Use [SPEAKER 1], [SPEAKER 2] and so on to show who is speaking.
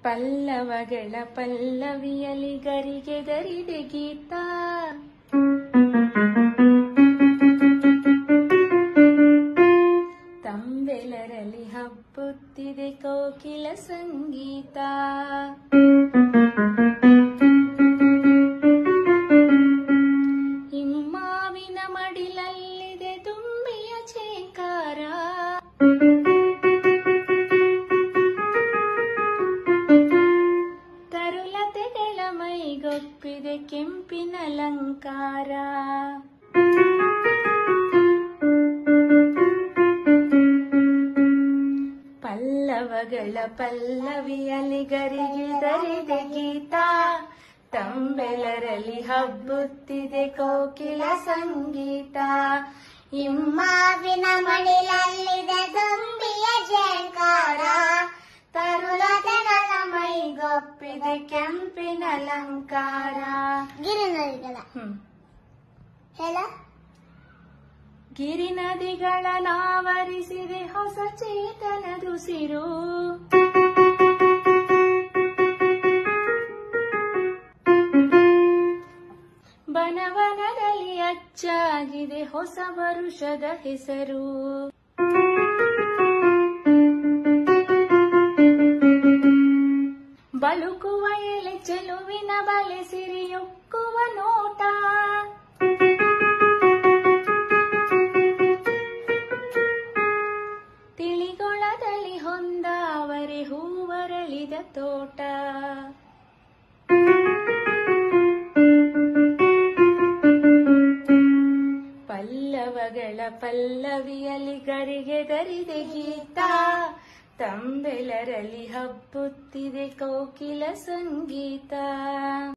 [SPEAKER 1] ಪಲ್ಲವಗಳ ಪಲ್ಲವಿಯಲಿ ಗರಿಗೆ ಗರಿದೆ ಗೀತ ತಂಬೆಲರಲಿ ಹಬ್ಬುತ್ತಿದೆ ಕೋಕಿಲ ಸಂಗೀತ ಹಿಮ್ಮಾವಿನ ಮಡಿಲಲ್ಲಿದೆ ತುಂಬಿಯ ಚೇಂಕಾರ ತರುಲತೆಗಳ ಮೈಗೊಪ್ಪಿದೆ ಕೆಂಪಿನ ಅಲಂಕಾರ ಪಲ್ಲವಗಳ ಪಲ್ಲವಿಯಲಿ ಗರಿಗೆ ದರಿದೆ ಗೀತ ತಂಬೆಲರಲ್ಲಿ ಹಬ್ಬುತ್ತಿದೆ ಕೋಕಿಲ ಸಂಗೀತ
[SPEAKER 2] ಹಿಮ್ಮಾವಿನ ಮಡಿಲಲ್ಲಿದೆ ತುಂಬಿಯ ಜೇಂಕಾರ
[SPEAKER 1] ತರುಲತೆಗಳ ಮೈಗೊಪ್ಪಿದೆ ಕೆಂಪಿನ ಅಲಂಕಾರ
[SPEAKER 2] ಗಿರಿನದಿಗಳ
[SPEAKER 1] ಹ್ಮ್
[SPEAKER 2] ಹೇಳ
[SPEAKER 1] ಗಿರಿ ನದಿಗಳ ನಾವರಿಸಿದೆ ಹೊಸ ಚೇತನದುಸಿರು ಬನವನದಲ್ಲಿ ಅಚ್ಚಾಗಿದೆ ಹೊಸ ವರುಷದ ಹೆಸರು ಬಳುಕುವ ಎಲೆ ಚೆಲುವಿನ ಬಲೆ ಸಿರಿಯುಕ್ಕುವ ನೋಟ ತಿಳಿಗೊಳದಲ್ಲಿ ಹೊಂದಾವರೆ ಹೂವರಳಿದ ತೋಟ ಪಲ್ಲವಗಳ ಪಲ್ಲವಿಯಲ್ಲಿ ಗರಿಗೆ ಗರಿದೆ ಗೀತ ತಂಬೆಲರಲ್ಲಿ ಹಬ್ಬುತ್ತಿದೆ ಕೋಕಿಲ ಸಂಗೀತ